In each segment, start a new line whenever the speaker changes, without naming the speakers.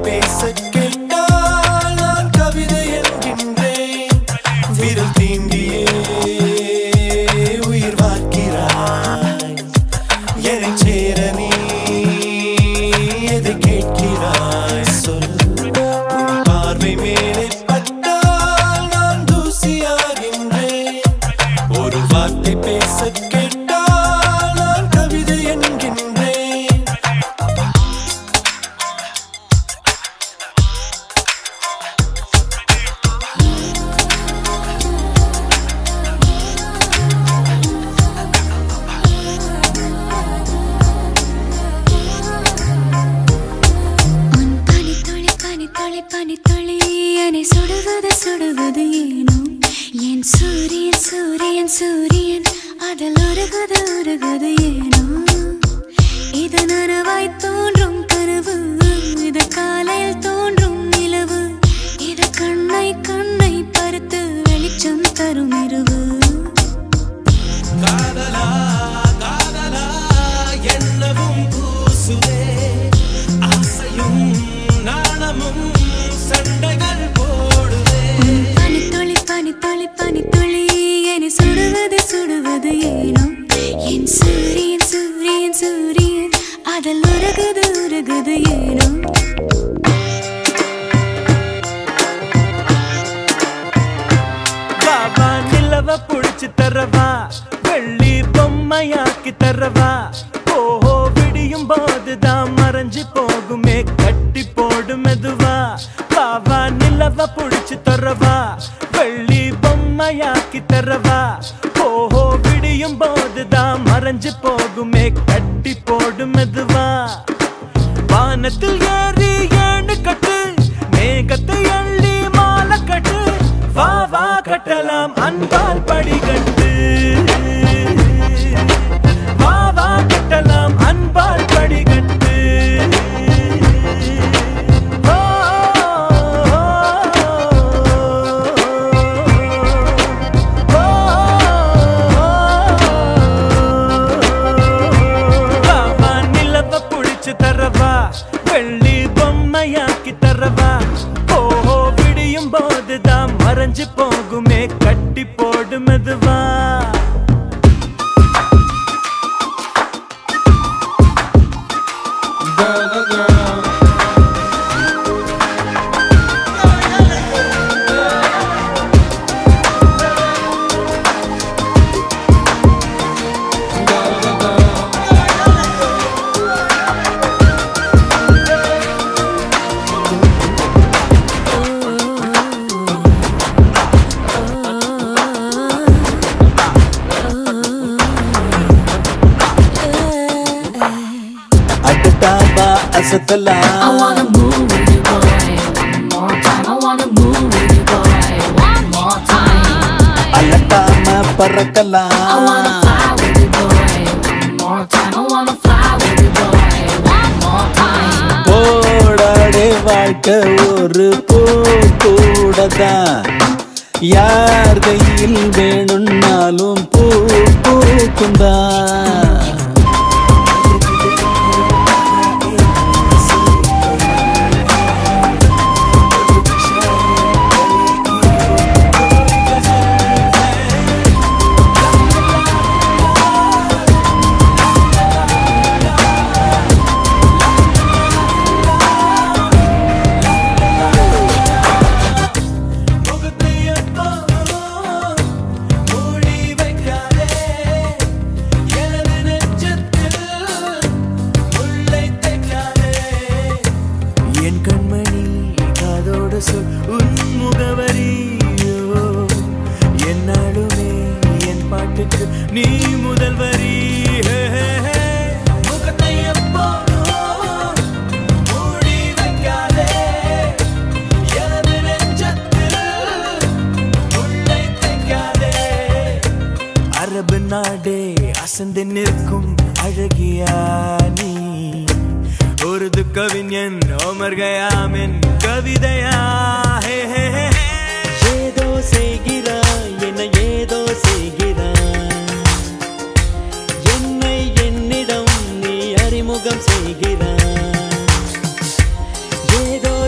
பேச கேட்டால் நான் கவிதை என்கின்றேன் விரல் தீண்டியே உயிர் வார்க்கிறாய் என்னை சேர நீ எதை கேட்கிறாய் சொல் உன் பார்வை மேலே பட்டால் நான் தூசியாகின்றேன் ஒரு வார்த்தை பேச கேட்டால் நான் கவிதை என்கின்றேன்
உன் பனித்துளி பனித்துளி பனித்துளி என்னை சுடுவது சுடுவது ஏனோ என் சூரியன் சூரியன் சூரியன் அதில் உருகுது உருகுது ஏனோ இது நனவாய் தோன்றும் கனவு இது காலையில் தோன்றும் நிலவு இது கண்ணை கண்ணை பருத்து வெளிச்சம் தரும் இரவு
காதலா காதலா என்னவும் பூசுவே ஆசையும் நாணமும் சண்டைகள் போடுவே
பனித்துளி பனித்துளி பனித்துளி என்னை சுடுவது சுடுவது ஏனோ என் சூரியன் சூரியன் சூரியன் அதில் உருகுது உருகுது ஏனோ
பாபா நிலவ புடிச்சு தரவா வெள்ளி பொம்மையாக்கி தரவா ஓஹோ விடியும் போதுதான் மறைஞ்சு போகுமே கட்டி போடு மெதுவா பாபா நிலவ புடிச்சு தரவா வெள்ளி பொம்மையாக்கி தரவா ஓஹோ விடியும் போதுதான் மறைஞ்சு போகுமே கட்டி போடு மெதுவா வானத்தில் ஏறி ஏணு கட்டு மேகத்தை அள்ளி மாலை கட்டு வா வா கட்டலாம் அன்பால் படிக்கட்டு வா வா கட்டலாம் அன்பால் படிக்கட்டு ஓ, ஓ, பாபா நிலவ புடிச்சு தரவா வெள்ளி பொம்மையாக்கி தரவா ஓஹோ விடியும் போதுதான் மறைஞ்சு போகுமே கட்டி போடு மெதுவா
அடுத்தாவா
I
அசத்தலாம்
wanna move with you, boy. One more time. I wanna move with you, boy. One more time.
அலட்டாம
I wanna
பறக்கலாம்
fly with you, boy. One more time. I wanna fly with you, boy. One more time.
போடாடே வாழ்க்கை ஒரு பூ கூடதான் யார் கையில் வேணும்னாலும் பூ பூக்குந்தான்
என் கண்மணி காதோடு சொல் உன் முகவரியோ என்னாலுமே என் பாட்டுக்கு நீ முதல் வரி ஹே, ஹே, ஹே. முகத்தை எப்போதும் மூடி வைக்காதே. எனது நெஞ்சத்தில் முள்ளை தைக்காதே. அரபு நாடே அசந்து நிற்கும் அழகியா நீ உருது கவிஞன் ஓமர் கயாமின் கவிதையா ஹே, ஹே, ஹே, ஹே.
ஏதோ செய்கிறாய் என ஏதோ செய்கிறாய் என்னை என்னிடம் நீ அறிமுகம் செய்கிறாய் ஏதோ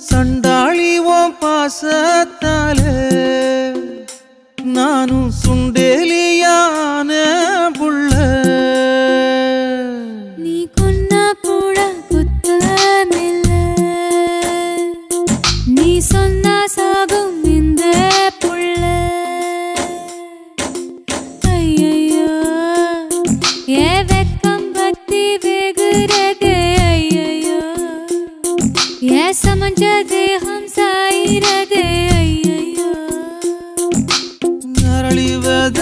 சண்டாளி ஓம் பாசத்தால நானும் சுண்டேலியான புள்ள
நீ கொன்னா கூட குத்தமில்ல நீ சொன்னா சாகும் இந்த புள்ள ஐயையோ ஏ வெக்கம் பத்தி வெகுறதே ஐயையோ ஏ சமஞ்ச தேகம் சாயிரதே ஐயையோ
நரளிவத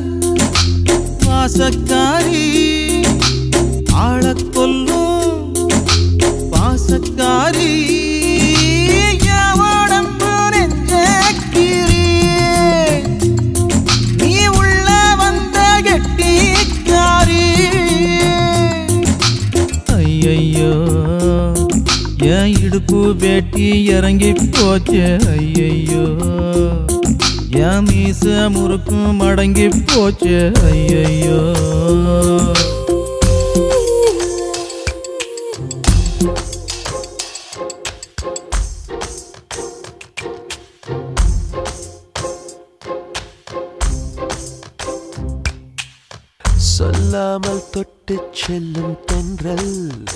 வாசக்காரி ஆளக் கொல்லும் வாசக்காரி என் உடம்பு நெஞ்சக்கிரி. நீ உள்ள வந்த கெட்டிக்காரி ஐயையோ என் இடுப்பு வேட்டி இறங்கி போச்சு ஐயையோ என் மீச முறுக்கும் மடங்கி போச்சு ஐயையோ
சொல்லாமல் தொட்டு செல்லும் தென்றல்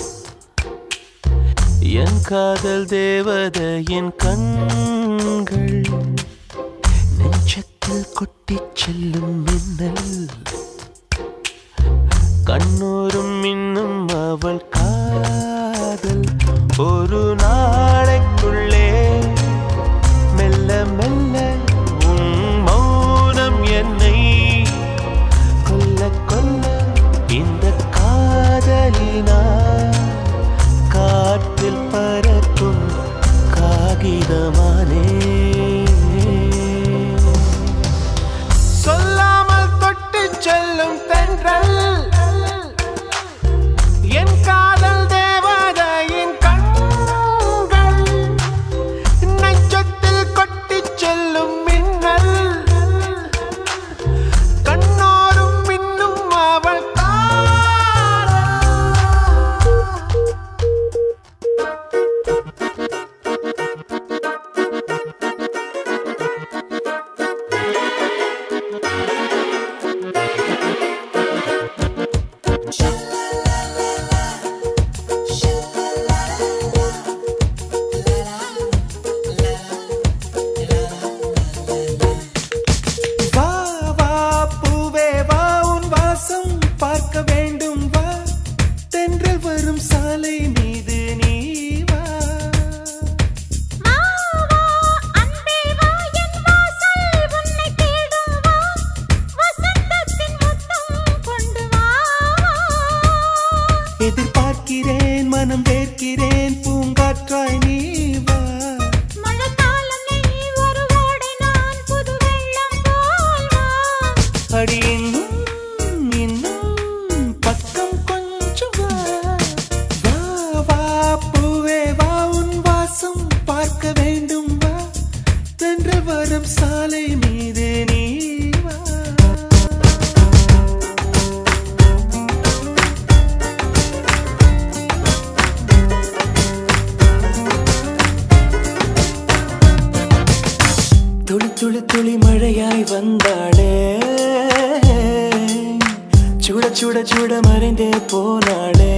என் காதல் தேவதையின் கண்கள் நெஞ்சத்தில் கொட்டிச் செல்லும் மின்னல் கண்ணூரும் இன்னும் அவள் காதல் ஒரு நாளைக்குள்ளே மெல்ல மெல்ல உன் மௌனம் என்னை கொல்ல கொல்ல இந்த காதலினா காற்றில் பறக்கும் காகிதமானே சொல்லாமல் தொட்டு செல்லும் தென்றல் என் காதல் தேவதையின் கண்கள் நெஞ்சத்தில் கொட்டிச் செல்லும் மின்னல் கண்ணோரும் மின்னும் அவள் காதல்
வா வா பூவே வா உன் வாசம் பார்க்க வேண்டும் வா தென்றல் வரும் சாலை மீது நீ வா எதிர்பார்க்கிறேன் மனம் வேர்க்கிறேன் பூங்காற்றாய் நீ வா அடி இன்னும் இன்னும் பக்கம் கொஞ்சம் வா வா வா பூவே வா உன் வாசம் பார்க்க வேண்டும் வா தென்றல் வரும் சாலை மீது நீ வா துளி துளி துளி மழையாய் வந்தாளே சுட சுட சுட மறைந்தே போனாளே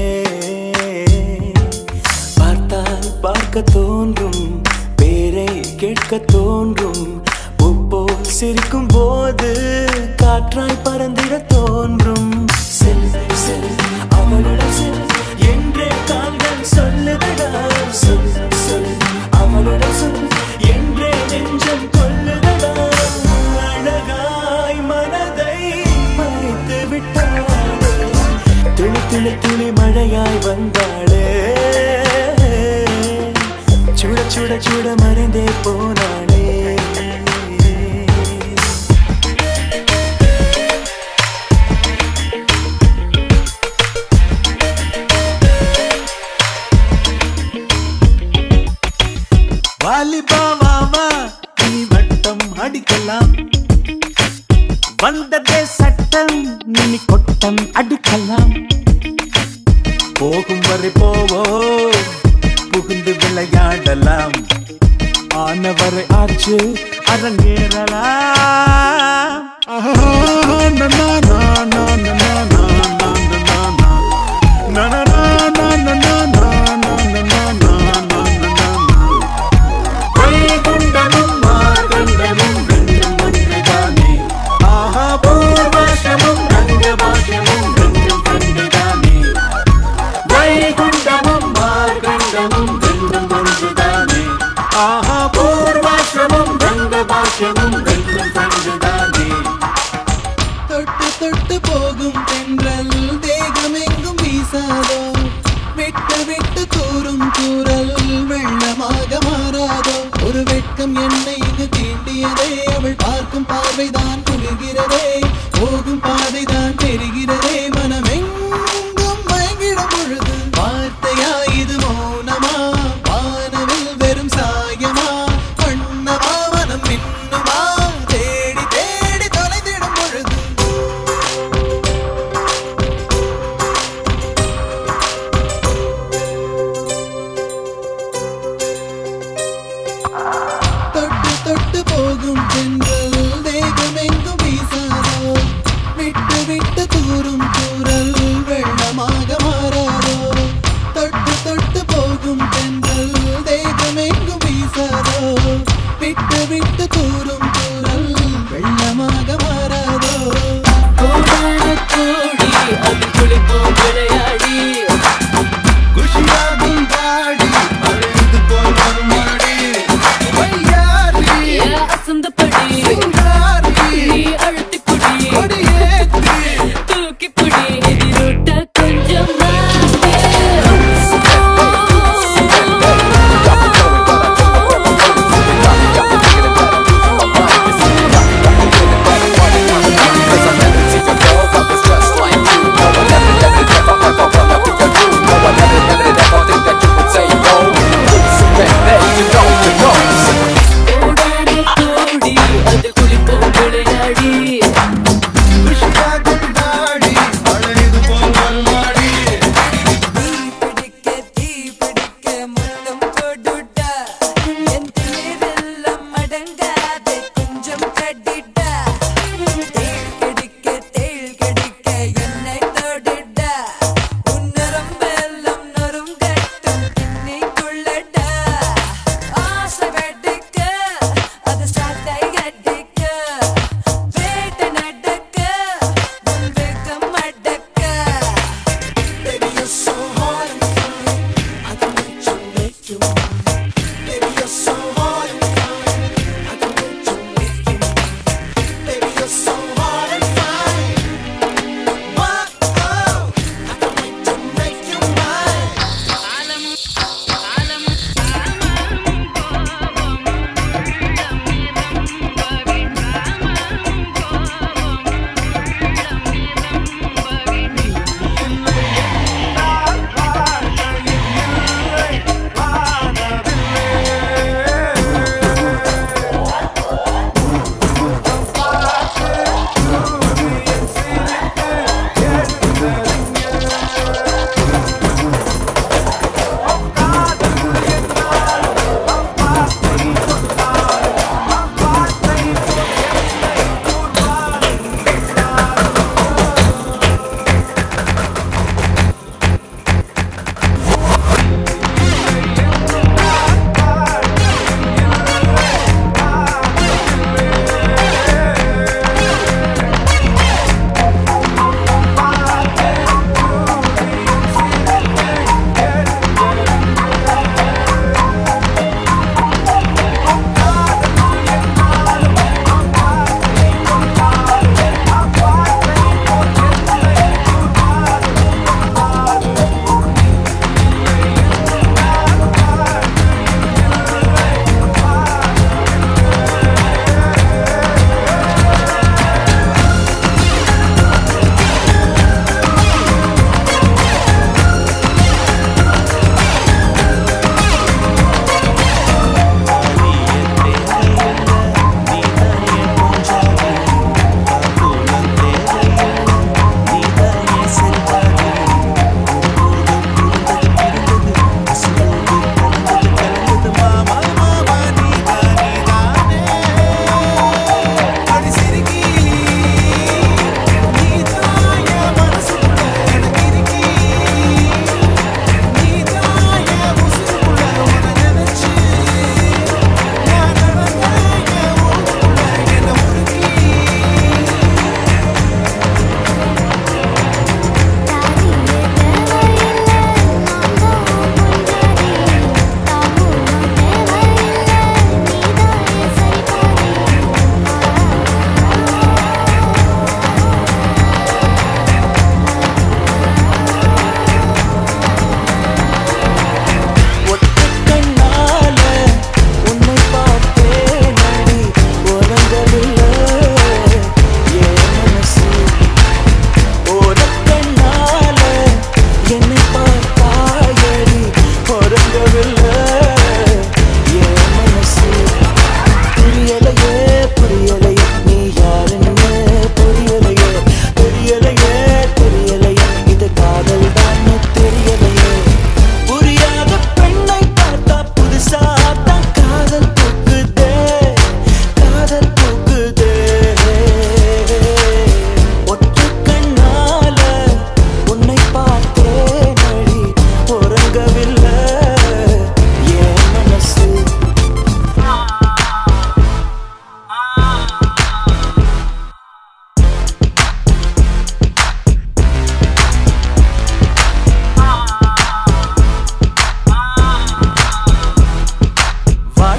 பார்த்தால் பார்க்க தோன்றும் பேரை கேட்க தோன்றும் உப்போல் சிரிக்கும் போது காற்றாய் பறந்திட தோன்றும் செல் செல் அவளுடன் செல் என்றே கால்கள் சொல்லுதடா சொல் சொல் அவளுடன் சொல் என்றே நெஞ்சம் கொல்லுதடா அழகாய் மனதை மறைத்து விட்டாளே துளி துளி துளி மழையாய் வந்தாளே சுட சுட சுட மறைந்தே போனாளே வாலிபா மாமா நீ வட்டம் அடிக்கலாம் வந்ததே சட்டம் நீ கொட்டம் அடிக்கலாம் போகும் வரை போவோம் புகுந்து விளையாடலாம் மன்னவரை ஆச்சு அரங்கேறலாம் ஆஹா, நா, நா, நா, நா, நா, நா, நா, நா, நா, நா. நா, நா, நா, நா, நா, நா, நா, நா, நா, நா, நா, நா, நா, நா. வைகுண்டமும் மார்கண்டமும் ரெண்டும் ஒன்றுதானே. ஆஹா, பூர்வாசிரமும் ரங்கபாஷ்யமும் ரெண்டும் கண்டுதானே. வைகுண்டமும் மார்கண்டமும் ரெண்டும் ஒன்றுதானே. ஆஹா, பூர்வாசிரமும் ரங்கபாஷ்யமும் ரெண்டும் கண்டுதானே.
தொட்டு தொட்டு போகும் தென்றல் தேகமெங்கும் வீசாதோ விட்டு விட்டு தூரும் தூரல் வெள்ளமாக மாறாதோ ஒரு வெட்கம் என்னை இங்கு தீண்டியதே அவள் பார்க்கும் பார்வைதான் குளிர்கிறதே போகும் பாதைதான் தெரிகிறதே மனமெங்கும் மயங்கிடும் பொழுது வார்த்தையா இது மௌனமா வானவில் வெறும் சாயமா வண்ணமா மனம் மின்னுமா தேடி தேடி தொலைந்திடும் பொழுது தொட்டு தொட்டு போகும் தென்றல் தேகமெங்கும் வீசாதோ விட்டு விட்டு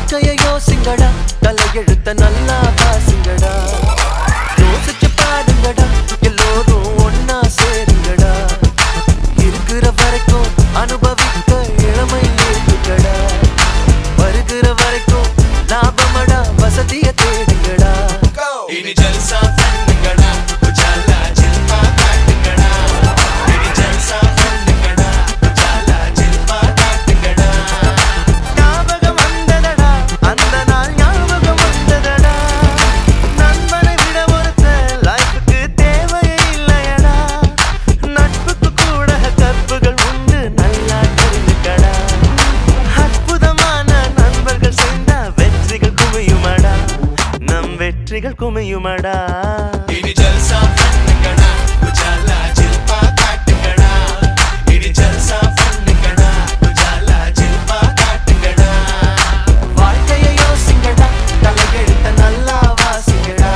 வாழ்க்கைய யோசிங்கடா தலையெழுத்த நல்லா வாசிங்கடா யோசிச்சு பாருங்கடா எல்லோரும் ஒன்னா சேருங்கடா இருக்கிற வரைக்கும் அனுபவிக்க இளமை ஏற்றுக்கடா வருகிற வரைக்கும் லாபமடா வசதிய தேடுங்கடா இனி ஜல்சா பண்ணுங்கடா உஜாலா ஜில்பா காட்டுங்கடா இனி ஜல்சா பண்ணுங்கடா உஜாலா ஜில்பா காட்டுங்கடா ஞாபகம் வந்ததடா அந்த நாள் ஞாபகம் வந்ததடா நண்பனை விட ஒருத்த லைஃபுக்கு தேவையே இல்லையடா நட்புக்கு கூட கற்புகள் உண்டு நல்லா தெரிஞ்சுக்கடா அற்புதமான நண்பர்கள் சேர்ந்தா வெற்றிகள் குமியுமடா நம் வெற்றிகள் குமியுமடா இனி ஜல்சா பண்ணுங்கடா உஜாலா ஜில்பா காட்டுங்கடா இனி ஜல்சா பண்ணுங்கடா உஜாலா ஜில்பா காட்டுங்கடா வாழ்க்கையை யோசிங்கடா தலையெழுத்த நல்லா வாசிங்கடா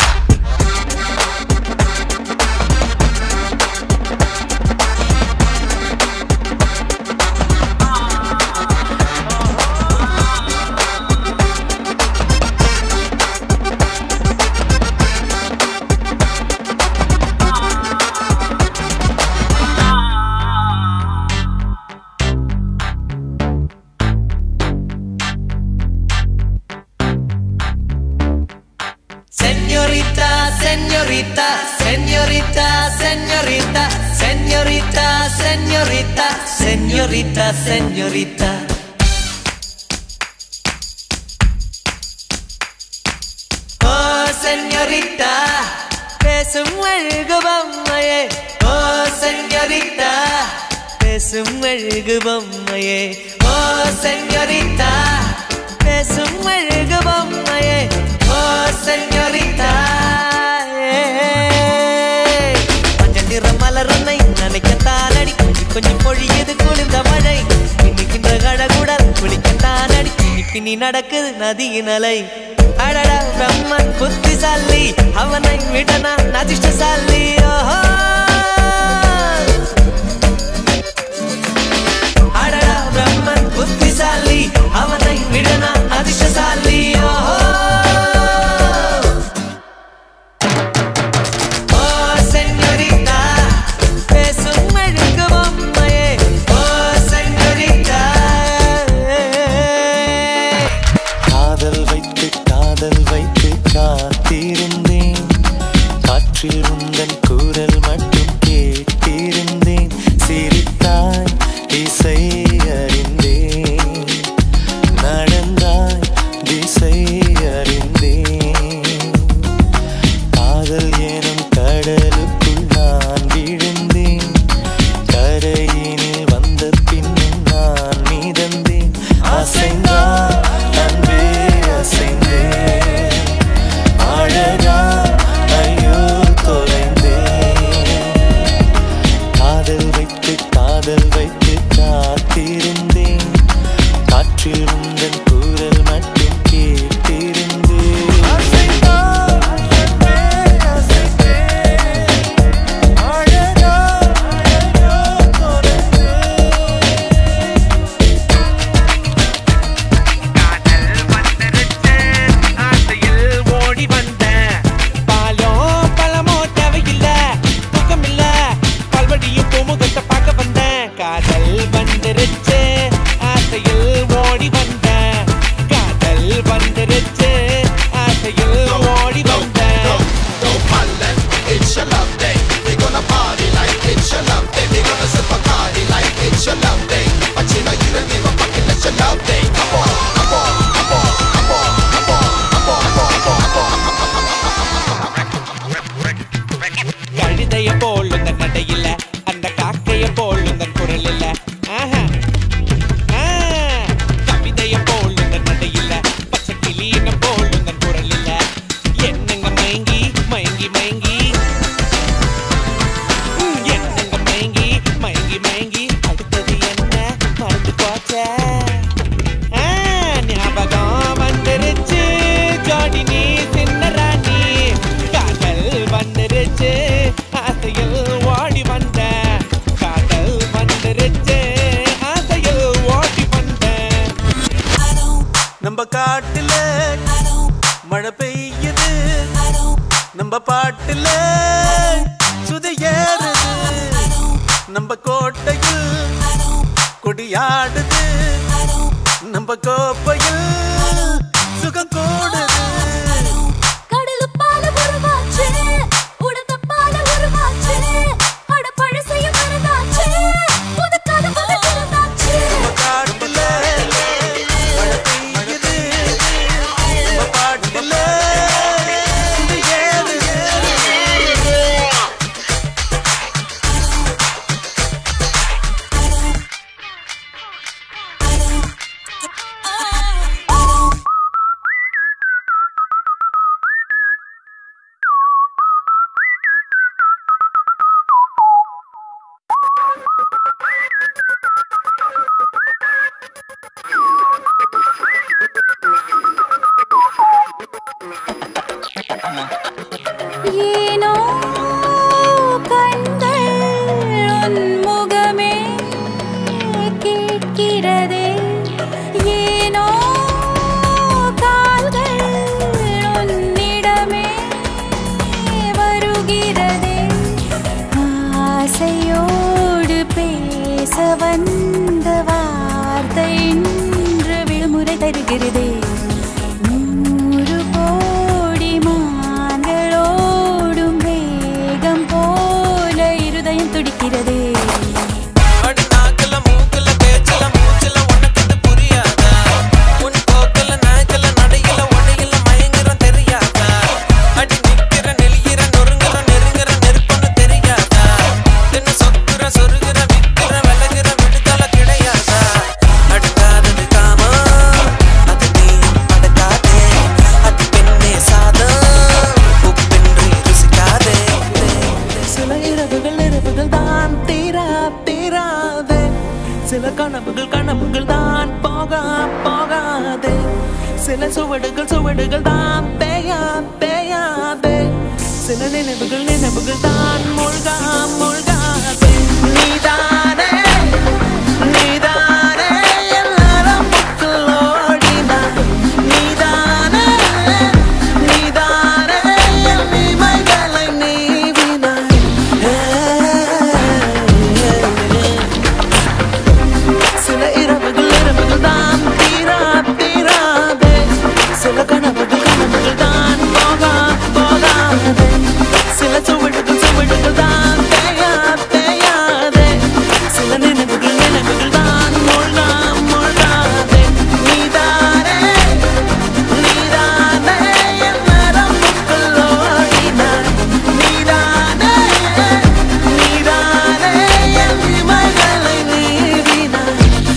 Señorita, señorita, señorita, señorita, señorita, señorita, señorita, señorita. Oh, señorita, பேசும் அழகு பொம்மையே ஓ செஞ்சரித்தா பேசும் அழகு பொம்மையே ஓ செஞ்சரித்தா பேசும் அழகு பொம்மையே ஓ செஞ்சரித்தா மஞ்சள் நிற மலரன்னை நினைக்கத்தான் அடி கொஞ்சம் கொஞ்சம் பொழியது குளிர்ந்த மழை இன்னைக்கின்ற கழகுடல் குளிக்கத்தான் அடி இன்னைக்கு நீ நடக்குது நதியின் அலை அடடா பிரம்மன் புத்திசாலி அவனை விட நான் அதிர்ஷ்டசாலி ஓஹோ அடடா பிரம்மன் புத்திசாலி அவனை விட நான் அதிர்ஷ்டசாலி ஓஹோ ஓ செஞ்சரித்தா பேசும் அழகு பொம்மையே ஓ செஞ்சரித்தா
காதல் வைத்து காதல் வைத்து காத்திருந்தேன் காற்றில் உந்தன் குரல் மட்டும் கேட்டிருந்தேன் சிரித்தாய் இசை அறிந்தேன் நடந்தாய் திசை அறிந்தேன் காதல் எனும் கடலுக்குள் நான் விழுந்தேன் கரையினில் வந்த பின்னும் நான் மிதந்தேன் அசைந்தான் அன்பே அசைந்தேன் அழகா ஐயோ தொலைந்தேன் காதல் வைத்து காதல் வைத்து காத்திருந்தேன் காற்றில் உந்தன் குரல் மட்டும் கேட்டிருந்தேன் அசைந்தான் அன்பே அசைந்தேன் அழகா ஐயோ தொலைந்தேன்
ஓடி வந்தேன் பாலோ பழமோ தேவையில்ல தூக்கமில்ல பல்வடியும் பூமுகத்தை பார்க்க வந்தேன் காதல் வந்துருச்சு ஆசையில் ஓடி வந்தேன் காதல் வந்துருச்சு ஆசையில் ஓடி வந்தேன் கழுதைய போல் இந்த நடையில அந்த காக்கைய போல் இந்த குரல் இல்ல ஆஹா. ஆ. கவிதைய போல் இந்த நடையில பச்சை கிளியின போல் இந்த குரல் இல்ல என்னங்க மயங்கி மயங்கி மயங்கி ம், என்னங்க மயங்கி மயங்கி மயங்கி அடுத்தது என்ன மறந்து போச்சே ஆ, ஞாபகம் வந்துருச்சு ஜோடி நீ சின்ன ராணி காதல் வந்துருச்சு ஆசையில் ஓடி வந்த காதல் வந்துருச்சு ஆசையில் ஓடி வந்த
I don't நம்ம காட்டுல மழை பெய்யுது நம்ம பாட்டுல சுதை ஏறுது நம்ம கோட்டையில் கொடியாடுது நம்ம கோப்பையில் சுகம் கூடுது
கடலுப்பால உருவாச்சு உடத்தப்பால உருவாச்சு அட பழசையும் மறந்தாச்சு புது கதவுல திறந்தாச்சு
காட்டுல மழை பெய்யுது நம்ம பாட்டுல சுதை ஏறுது
ஏனோ கண்கள் உன் முகமே கேட்கிறதே ஏனோ கால்கள் உன்னிடமே வருகிறதே ஆசையோடு பேச வந்த வார்த்தை இன்று விடுமுறை தருகிறதே நூறு கோடி மான்களோடும் வேகம் போல இருதயம் துடிக்கிறதே
அடி நாக்குல மூக்குல பேச்சுல மூச்சுல உனக்கு இது புரியாதா உன் போக்குல நாய்க்கல நடையில உடையில மயங்குறோம் தெரியாதா அடி நிக்கிற நெளியிற நொறுங்குற நெருங்குற நெருப்புன்னு தெரியாதா என்ன சொக்குற சொருகுற விக்கிற விலகுற விடுதலை கிடையாதா அடுக்காதது காமா அது நீ அடக்காதே அது பெண்ணே சாதம் உப்பென்று ருசிக்காதே சில இரவுகள் இரவுகள் தான் தீரா தீராதே சில கனவுகள் கனவுகள் தான் போக போகாதே சில சுவடுகள் சுவடுகள் தான் தேயா தேயாதே சில நினைவுகள் நினைவுகள் தான் மூழ்கா மூழ்காதே நீதானே நீதானே எல்லாரும் புக்கில் ஓடினாய் நீதானே நீதானே என் இமைகளை நீவினாய் சில இரவுகள் இரவுகள் தான் தீரா தீராதே சில கனவுகள் கனவுகள் தான் போகா போகாதே சில சுவடுகள் சுவடுகள் தான் தேயா தேயாதே சில நினைவுகள் நினைவுகள் தான் மூழ்கா மூழ்காதே நீதானே நீதானே என் நரம்புக்குள் ஓடினாய் நீதானே நீதானே என் இமைகளை நீவினாய்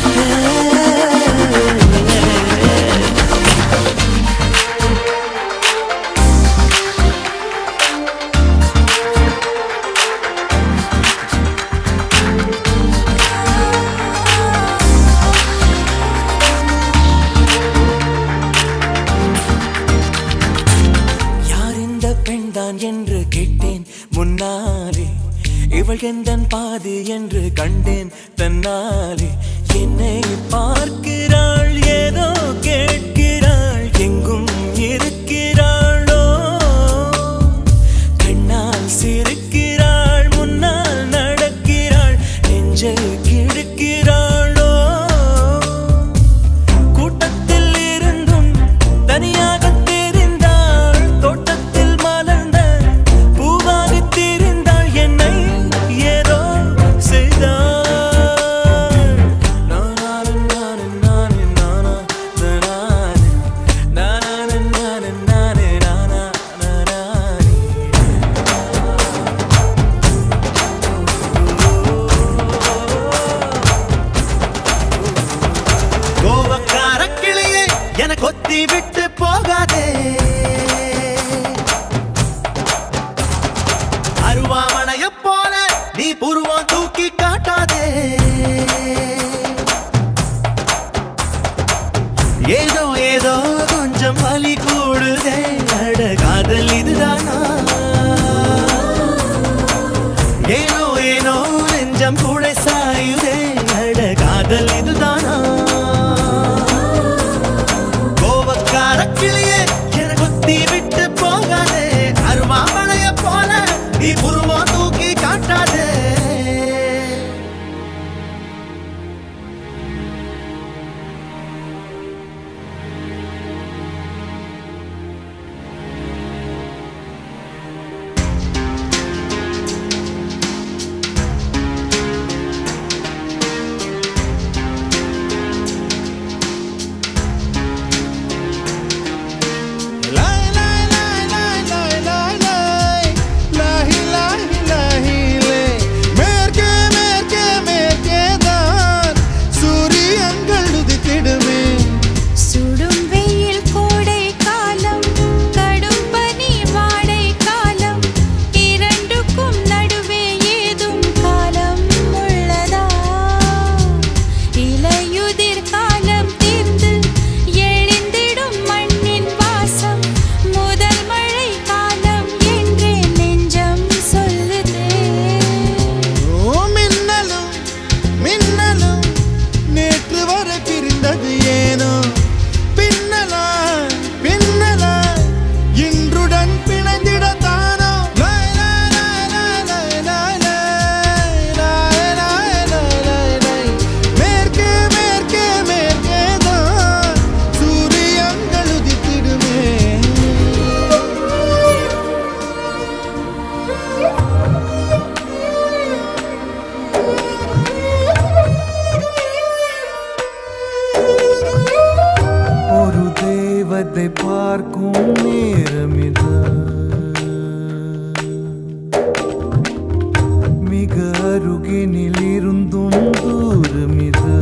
யார் இந்த பெண்தான் என்று கேட்டேன் முன்னாலே இவள் எந்தன் பாதி என்று கண்டேன் தன்னாலே என்னை பார்க்கிறாள் ஏதோ கேட்கிறாள் எங்கும் இருக்கிறாளோ கண்ணால் சிரிக்கிறாள் முன்னால் நடக்கிறாள் நெஞ்சை கிழக்கிறாளோ கூட்டத்தில் இருந்தும் தனியாக தெரிந்தாள் தோட்டத்தில் மலர்ந்த பூவாக தெரிந்தாள் என்னை ஏதோ செய்தாள் நானாரு நானு நானு நானா நானாரு நானாரு நானு நானு நானா நானாரு
கோபக்கார கிளியே என கொத்தி விட்டு போகாதே அருவாமனைய போல நீ புருவம் தூக்கி காட்டாதே ஏதோ ஏதோ கொஞ்சம் வலி கூடுதே அட காதல் இதுதானா ஏனோ ஏனோ நெஞ்சம் கூட சாயுதே அட காதல் இதுதானா
நிலவை பார்க்கும் நேரமிது மிக அருகினில் இருந்தும் தூரமிது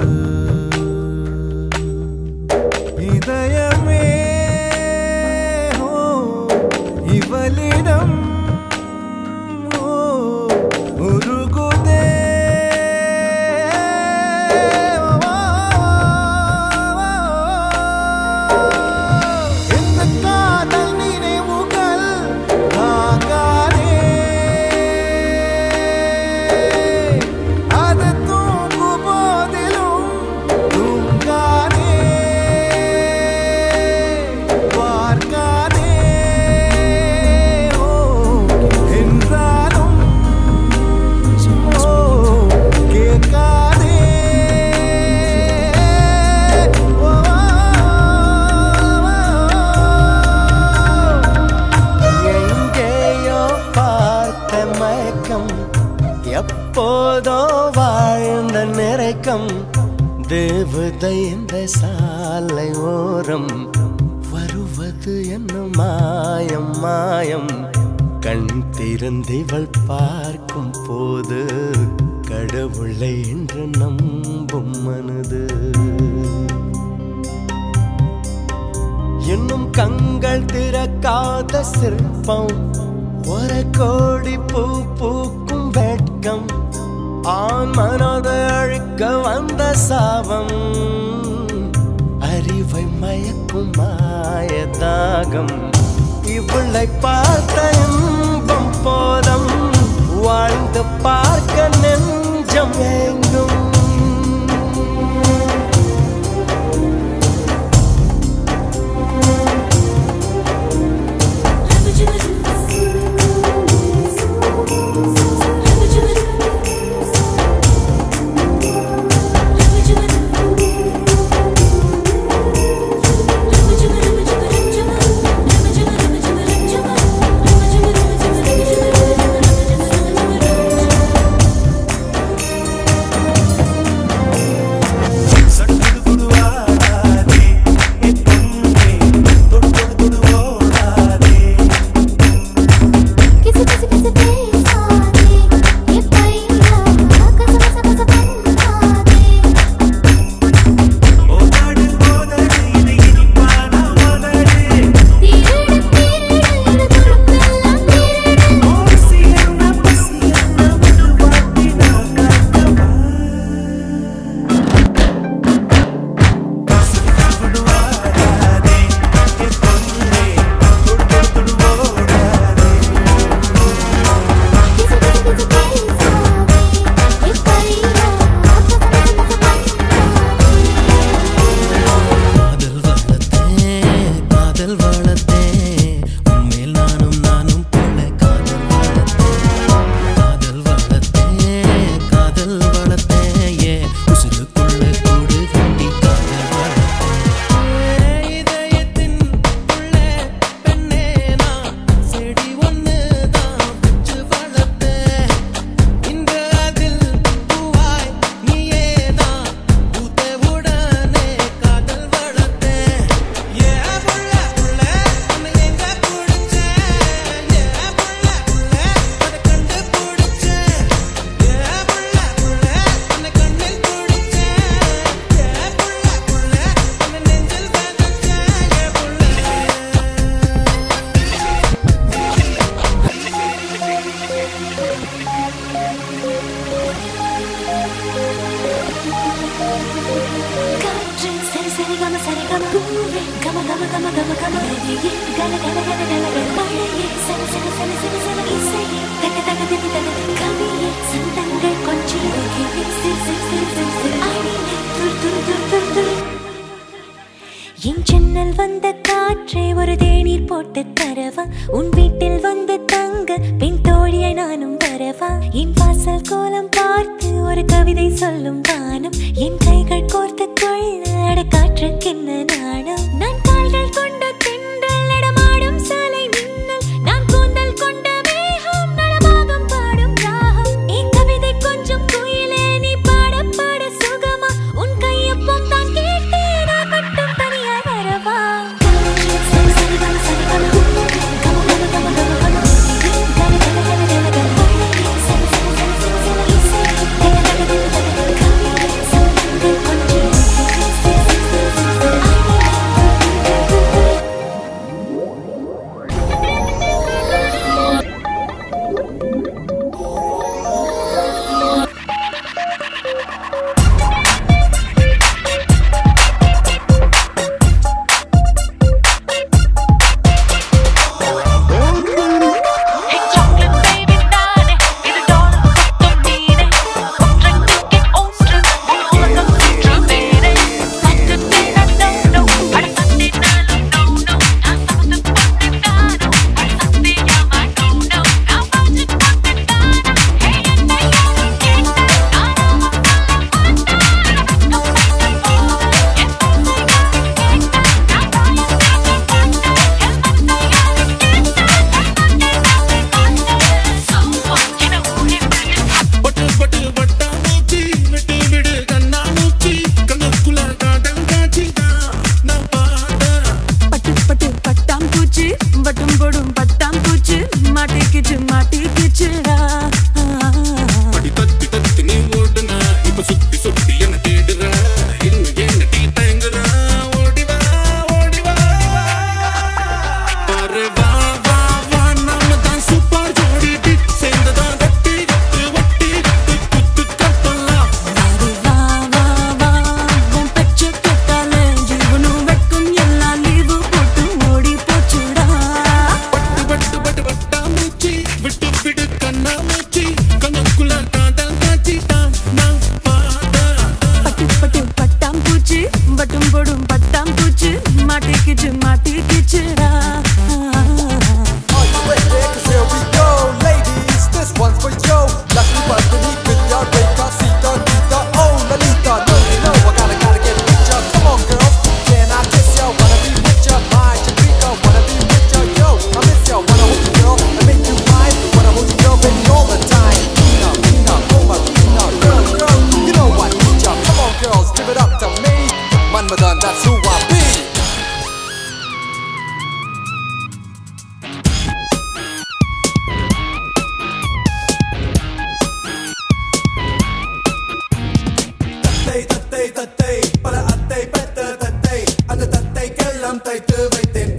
இதயமே ஓ, இவளிடம் ஓ, உருகுதே இந்த காதல் நினைவுகள் தாங்காதே அது தூங்கும் போதிலும் தூங்காதே பார்க்காதே ஓ என்றாலும் ஓ கேட்காதே ஓ
எங்கேயோ பார்த்த மயக்கம் எப்போதோ வாழ்ந்த நிறைக்கம் தேவதை இந்த சாலை ஓரம் வருவது என்ன மாயம் மாயம் கண் திறந்திவள் பார்க்கும் போது கடவுளை என்று நம்பும் மனது இன்னும் கண்கள் திறக்காத சிற்பம் ஒரு கோடி பூ பூக்கும் வெட்கம் ஆண் மனதை அழிக்க வந்த சாபம் அறிவை மயக்கும் மாய தாகம் இவளை பார்த்த இன்பம் போதம் வாழ்ந்து பார்க்க நெஞ்சம் எங்கும் காதல் வளர்த்தே காதல் வளர்த்தே உன்மேல் நானும் நானும் போல காதல் வளர்த்தே காதல் வளர்த்தே காதல் வளர்த்தே ஏ உசுருக்குள்ள கூடு கட்டி காதல் வளர்த்தே இதயத்தின் உள்ளே பெண்ணே நான் செடி ஒன்று தான் வச்சு வளர்த்தேன் இன்று அதில் பூவாய் நீயே தான் பூத்த உடனே காதல் வளர்த்தேன் ஏ புள்ள புள்ள உன்னை எங்க குடிச்சேன் ஏ புள்ள புள்ள அதை கண்டு பிடிச்சேன் ஏ புள்ள புள்ள உன்னை கண்ணில் குடிச்சேன் ஏ புள்ள புள்ள உன்னை நெஞ்சில் விதைச்சேன் ஏ புள்ள
காற்று சரி சரி கம சரி கம பூவே கம கம கம கம கம நதியே கல கல கல கல கல மழையே சல சல சல சல சல இசையே தக தக திமி தக கவியே சந்தங்கள் கொஞ்சி சிறு சிறு சிறு சிறு சிறு அணியே துரு துரு துரு துரு துரு என் ஜன்னல் வந்த காற்றே ஒரு தேநீர் போட்டு தரவா உன் வீட்டில் வந்து தங்க பின் தோழியை நானும் வரவா என் வாசல் கோலம் பார்த்து ஒரு கவிதை சொல்லும் வானம் என் கைகள் கோர்த்து கொள்ள அட காற்றுக்கென்ன நாணம் நான் கால்கள் கொண்ட தென்றல் நடமாடும் சாலை மின்னல் நான் கூந்தல் கொண்ட மேகம் நலமாகம் பாடும் ராகம் என் கவிதை கொஞ்சம் குயிலே நீ பாட பாட சுகமா உன் கையொப்பம் தான் கேட்டேன் நான் மட்டும் தனியாய் வரவா காற்று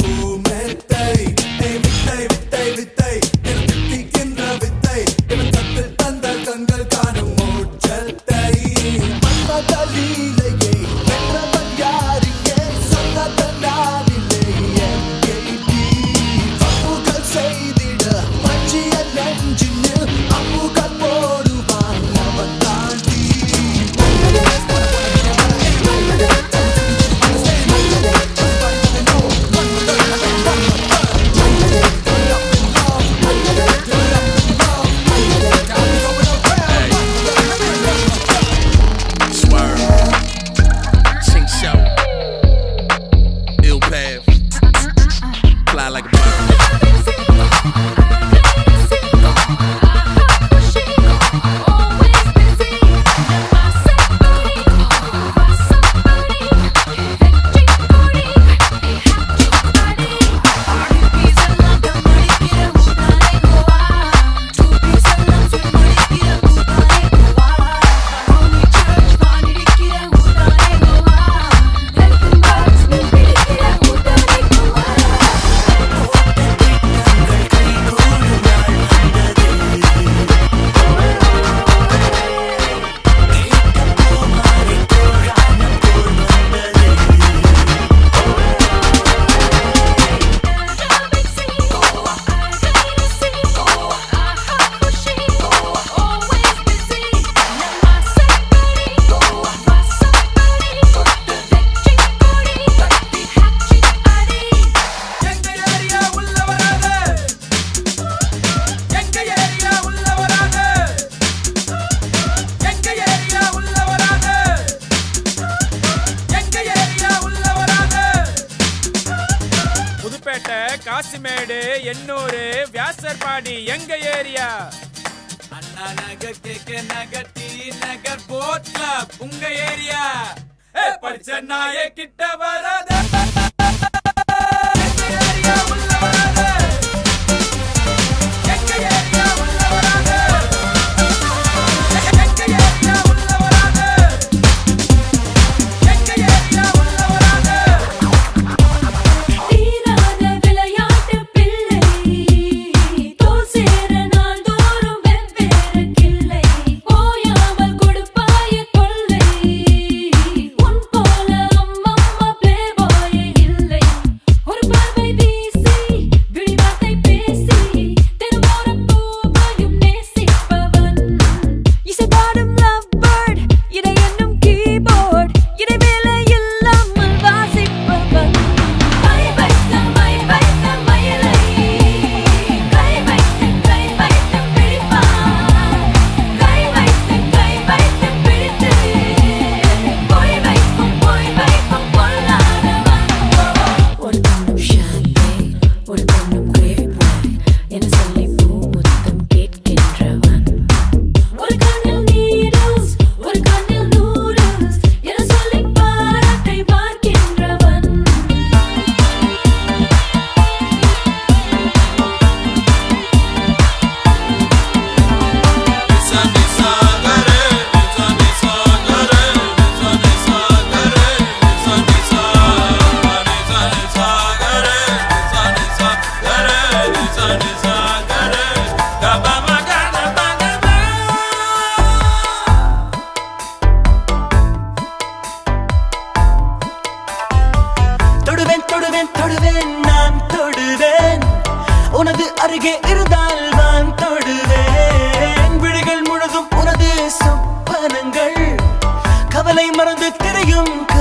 பூமெத்தை ஏய் வித்தை வித்தை வித்தை என தித்திக்கின்ற வித்தை இவன் கத்தில் தந்த கண்கள் காணும் மோட்சத்தை மன்மத லீலையை வென்றவன் யாரிங்கே சொன்னத நானில்லையே அப்புகள் செய்திட பற்றிய நெஞ்சினில் அப்புகள் போடுவான் அவன் தாண்டி
Swerve. Chink show. Ill path. Fly like a bird.
Puduppettai Kasimedu எண்ணூரு Vyasarpadi எங்க ஏரியா அண்ணா நகர் கேக்க Nagar T Nagar boat club உங்க ஏரியா ஏ படிச்ச நாய கிட்ட வராத எங்க ஏரியா உள்ள வராத. எங்க ஏரியா உள்ள வராத. எங்க ஏரியா உள்ள வராத. எங்க ஏரியா உள்ள வராத.
தீராத விளையாட்டு பிள்ளை தோல் சேர நாள்தோறும் வெவ்வேறு கிள்ளை ஓயாமல் கொடுப்பாய கொள்ளை உன் போல அம்மம்மா பிளே பாயே இல்லை ஒரு பார்வை வீசி விழிவார்த்தை பேசி தெருவோரப் பூவையும் நேசிப்பவன் இசைபாடும் லவ் பேர்ட் இடை என்னும் கீபோர்ட் இடைவேளை இல்லாமல் வாசிப்பவன் கை வைத்த மை வைத்த மயிலை கை வைத்து கை வைத்து பிடிப்பான் கை வைத்து கை வைத்து பிடித்து பொய் வைக்கும் பொய் வைக்கும் பொல்லாதவன் ஒரு கண்ணும் ஷாம்பெயின் ஒரு கண்ணும் கிரேப் வைன் என சொல்லி பூமுத்தம் கேட்கின்றவன் ஒரு கண்ணில் நீரூஸ் ஒரு கண்ணில் நூடுல்ஸ் என சொல்லி பாராட்டை பார்க்கின்றவன்
தொடுவேன் தொடுவேன் தொடுவேன் நான் தொடுவேன் உனது அருகே இருந்தால் நான் தொடுவேன் விழிகள் முழுதும் உனது சொப்பனங்கள் கவலை மறந்து திரையும்